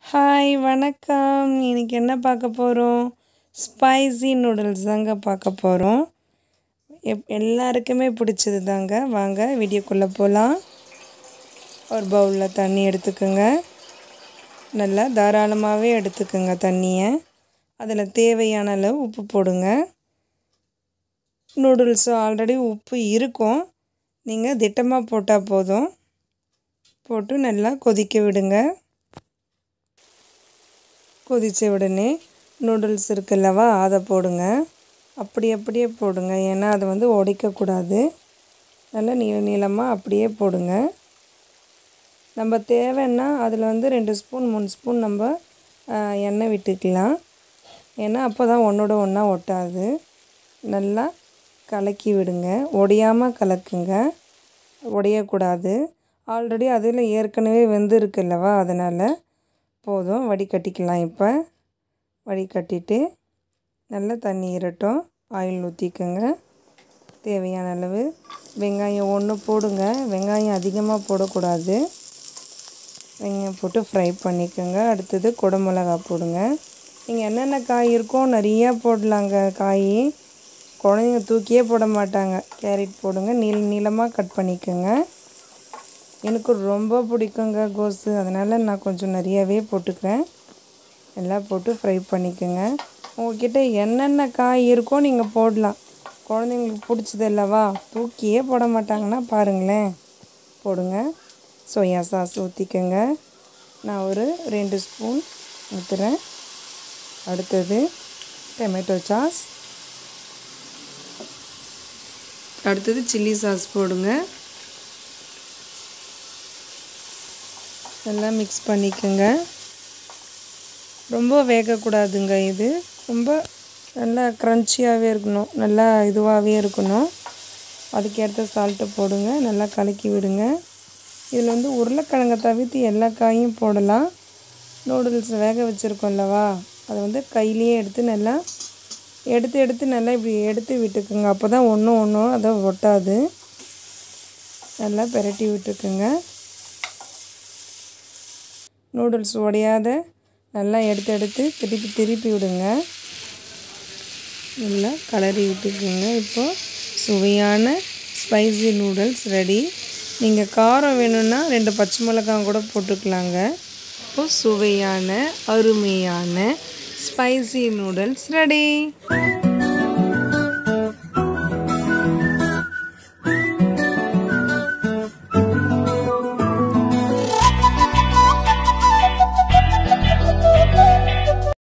hi வணக்கம் இன்னைக்கு என்ன பார்க்க போகிறோம் ஸ்பைசி நூடுல்ஸ் தாங்க பார்க்க போகிறோம் எப் எல்லாருக்குமே பிடிச்சது தாங்க வாங்க வீடியோக்குள்ளே போகலாம் ஒரு பவுலில் தண்ணி எடுத்துக்கோங்க நல்லா தாராளமாகவே எடுத்துக்கோங்க தண்ணியை அதில் தேவையான அளவு உப்பு போடுங்க நூடுல்ஸு ஆல்ரெடி உப்பு இருக்கும் நீங்கள் திட்டமாக போட்டால் போதும் போட்டு நல்லா கொதிக்க விடுங்க கொதித்த உடனே நூடுல்ஸ் இருக்குல்லவா அதை போடுங்க அப்படி அப்படியே போடுங்க ஏன்னா அதை வந்து உடைக்கக்கூடாது நல்லா நீள நீளமாக அப்படியே போடுங்க நம்ம தேவைன்னா அதில் வந்து ரெண்டு ஸ்பூன் மூணு ஸ்பூன் நம்ம எண்ணெய் விட்டுக்கலாம் ஏன்னா அப்போ தான் ஒன்றோட ஒன்றா ஒட்டாது நல்லா கலக்கி விடுங்க உடையாமல் கலக்குங்க உடையக்கூடாது ஆல்ரெடி அதில் ஏற்கனவே வெந்திருக்குல்லவா அதனால் போதும் வடிகட்டிக்கலாம் இப்போ வடிகட்டிட்டு நல்லா தண்ணி இரட்டும் ஆயில் ஊற்றிக்கோங்க தேவையான அளவு வெங்காயம் ஒன்று போடுங்க வெங்காயம் அதிகமாக போடக்கூடாது வெங்காயம் போட்டு ஃப்ரை பண்ணிக்கோங்க அடுத்தது குடமிளகா போடுங்க நீங்கள் என்னென்ன காய் இருக்கோ நிறையா போடலாங்க காய் குழந்தைங்க தூக்கியே போட மாட்டாங்க கேரட் போடுங்க நீள நீளமாக கட் பண்ணிக்கோங்க எனக்கு ரொம்ப பிடிக்குங்க கோஸு அதனால் நான் கொஞ்சம் நிறையாவே போட்டுக்கிறேன் எல்லாம் போட்டு ஃப்ரை பண்ணிக்கோங்க உங்கள்கிட்ட என்னென்ன காய் இருக்கோ நீங்கள் போடலாம் குழந்தைங்களுக்கு பிடிச்சது அல்லவா தூக்கியே போட மாட்டாங்கன்னா பாருங்களேன் போடுங்க சோயா சாஸ் ஊற்றிக்கோங்க நான் ஒரு ரெண்டு ஸ்பூன் ஊற்றுறேன் அடுத்தது டொமேட்டோ சாஸ் அடுத்தது சில்லி சாஸ் போடுங்க நல்லா மிக்ஸ் பண்ணிக்கோங்க ரொம்ப வேகக்கூடாதுங்க இது ரொம்ப நல்லா க்ரன்ச்சியாகவே இருக்கணும் நல்லா இதுவாகவே இருக்கணும் அதுக்கேற்ற சால்ட்டை போடுங்க நல்லா கலக்கி விடுங்க இதில் வந்து உருளைக்கிழங்கை தவிர்த்து எல்லா காயும் போடலாம் நூடுல்ஸ் வேக வச்சுருக்கோம்லவா அதை வந்து கையிலேயே எடுத்து நல்லா எடுத்து எடுத்து நல்லா இப்படி எடுத்து விட்டுக்குங்க அப்போ தான் ஒன்றும் ஒன்றும் அதை ஒட்டாது நல்லா பெரட்டி விட்டுக்குங்க நூடுல்ஸ் உடையாத நல்லா எடுத்து எடுத்து திருப்பி திருப்பி விடுங்க நல்லா கலரி விட்டுக்குங்க இப்போது சுவையான ஸ்பைசி நூடுல்ஸ் ரெடி நீங்கள் காரம் வேணும்னா ரெண்டு பச்சை மிளகாய் கூட போட்டுக்கலாங்க இப்போது சுவையான அருமையான ஸ்பைசி நூடுல்ஸ் ரெடி